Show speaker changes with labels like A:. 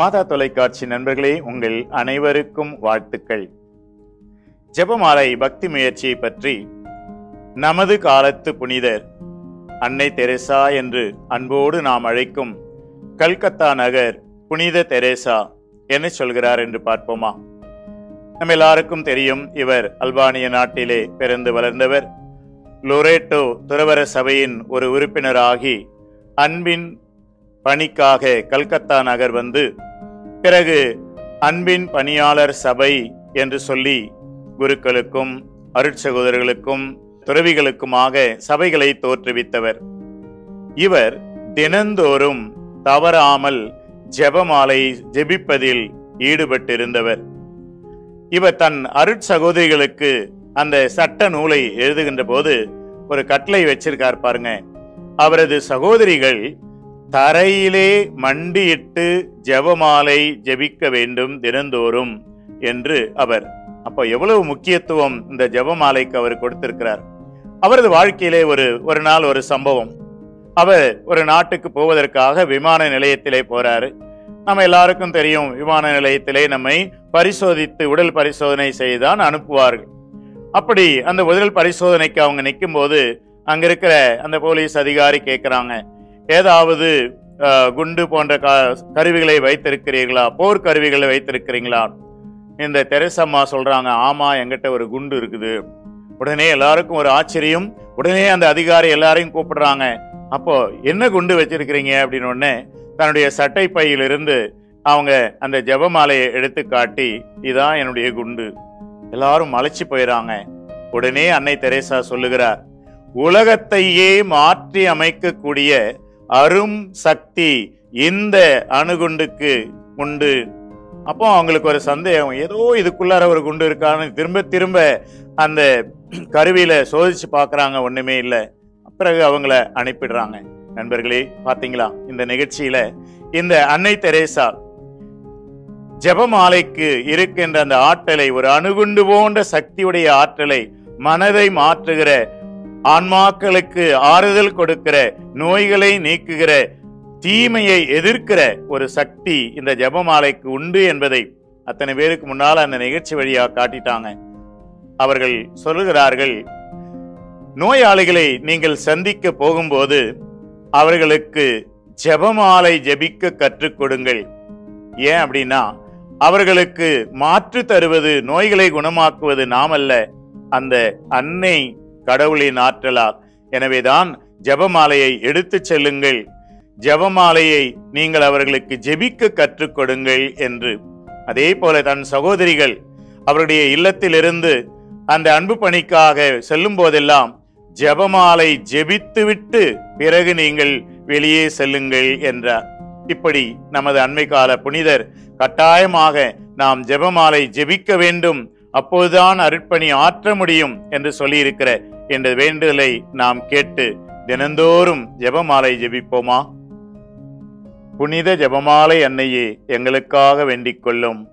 A: மாதா தொலைக்காட்சி நண்பர்களே உங்கள் அனைவருக்கும் வாழ்த்துக்கள் ஜெபமாலை பக்தி முயற்சியை பற்றி நமது காலத்து புனிதர் அன்னை தெரேசா என்று அன்போடு நாம் அழைக்கும் கல்கத்தா நகர் புனித தெரேசா என்ன சொல்கிறார் என்று பார்ப்போமா நம்ம எல்லாருக்கும் தெரியும் இவர் அல்பானிய நாட்டிலே பிறந்து வளர்ந்தவர் லொரேட்டோ துறவர சபையின் ஒரு உறுப்பினராகி அன்பின் பணிக்காக கல்கத்தா நகர் வந்து பிறகு அன்பின் பணியாளர் சபை என்று சொல்லி குருக்களுக்கும் அருட்சகோதரர்களுக்கும் துறவிகளுக்குமாக சபைகளை தோற்றுவித்தவர் இவர் தினந்தோறும் தவறாமல் ஜெபமாலை ஜெபிப்பதில் ஈடுபட்டிருந்தவர் இவர் தன் அருட்சகோதரிகளுக்கு அந்த சட்ட நூலை எழுதுகின்ற போது ஒரு கட்டளை வச்சிருக்கார் பாருங்க அவரது சகோதரிகள் தரையிலே மண்டியிட்டு ஜெபமாலை ஜெபிக்க வேண்டும் தினந்தோறும் என்று அவர் அப்போ எவ்வளவு முக்கியத்துவம் இந்த ஜெபமாலைக்கு அவர் கொடுத்திருக்கிறார் அவரது வாழ்க்கையிலே ஒரு ஒரு நாள் ஒரு சம்பவம் அவர் ஒரு நாட்டுக்கு போவதற்காக விமான நிலையத்திலே போறாரு நம்ம எல்லாருக்கும் தெரியும் விமான நிலையத்திலே நம்மை பரிசோதித்து உடல் பரிசோதனை செய்துதான் அனுப்புவார்கள் அப்படி அந்த உடல் பரிசோதனைக்கு அவங்க நிற்கும் போது அங்க இருக்கிற அந்த போலீஸ் அதிகாரி கேட்கிறாங்க ஏதாவது அஹ், குண்டு போன்ற க- கருவிகளை வைத்திருக்கிறீர்களா போர் கருவிகளை வைத்திருக்கிறீங்களா இந்த தெரசம்மா சொல்றாங்க ஆமா என்கிட்ட ஒரு குண்டு இருக்குது உடனே எல்லாருக்கும் ஒரு ஆச்சரியம் உடனே அந்த அதிகாரி எல்லாரையும் கூப்பிடுறாங்க அப்போ என்ன குண்டு வச்சிருக்கிறீங்க அப்படின்னு உடனே தன்னுடைய சட்டை பையிலிருந்து அவங்க அந்த ஜெபமாலையை எடுத்து காட்டி இதான் என்னுடைய குண்டு எல்லாரும் மலைச்சு போயிறாங்க உடனே அன்னை தெரேசா சொல்லுகிறார் உலகத்தையே மாற்றி அமைக்கக்கூடிய அரும் சக்தி இந்த அணுகுண்டுக்கு உண்டு அப்போ அவங்களுக்கு ஒரு சந்தேகம் ஏதோ இதுக்குள்ளார ஒரு குண்டு இருக்கான்னு திரும்ப திரும்ப அந்த கருவியில சோதிச்சு பார்க்கறாங்க ஒண்ணுமே இல்லை பிறகு அவங்கள அனுப்பிடுறாங்க நண்பர்களே பாத்தீங்களா இந்த நிகழ்ச்சியில இந்த அன்னை தெரேசா ஜெபமாலைக்கு இருக்கின்ற அந்த ஆற்றலை ஒரு அணுகுண்டு போன்ற சக்தியுடைய ஆற்றலை மனதை மாற்றுகிற ஆன்மாக்களுக்கு ஆறுதல் கொடுக்கிற நோய்களை நீக்குகிற தீமையை எதிர்க்கிற ஒரு சக்தி இந்த ஜெபமாலைக்கு உண்டு என்பதை அத்தனை பேருக்கு முன்னால அந்த நிகழ்ச்சி வழியா காட்டிட்டாங்க அவர்கள் சொல்லுகிறார்கள் நோயாளிகளை நீங்கள் சந்திக்க போகும்போது அவர்களுக்கு ஜெபமாலை ஜெபிக்க கற்றுக் கொடுங்கள் ஏன் அப்படின்னா அவர்களுக்கு மாற்று தருவது நோய்களை குணமாக்குவது நாம் அல்ல அந்த அன்னை கடவுளின் ஆற்றலால் எனவேதான் ஜெபமாலையை எடுத்துச் செல்லுங்கள் ஜெபமாலையை நீங்கள் அவர்களுக்கு ஜெபிக்க கற்றுக் கொடுங்கள் என்று அதே போல தன் சகோதரிகள் அவருடைய இல்லத்திலிருந்து அந்த அன்பு பணிக்காக செல்லும் போதெல்லாம் ஜெபமாலை ஜெபித்துவிட்டு பிறகு நீங்கள் வெளியே செல்லுங்கள் என்றார் இப்படி நமது அண்மை கால புனிதர் கட்டாயமாக நாம் ஜெபமாலை ஜெபிக்க வேண்டும் அப்போதுதான் அருட்பணி ஆற்ற முடியும் என்று சொல்லியிருக்கிற என்ற வேண்டுதலை நாம் கேட்டு தினந்தோறும் ஜெபமாலை ஜெபிப்போமா புனித ஜெபமாலை அன்னையே எங்களுக்காக வேண்டிக் கொள்ளும்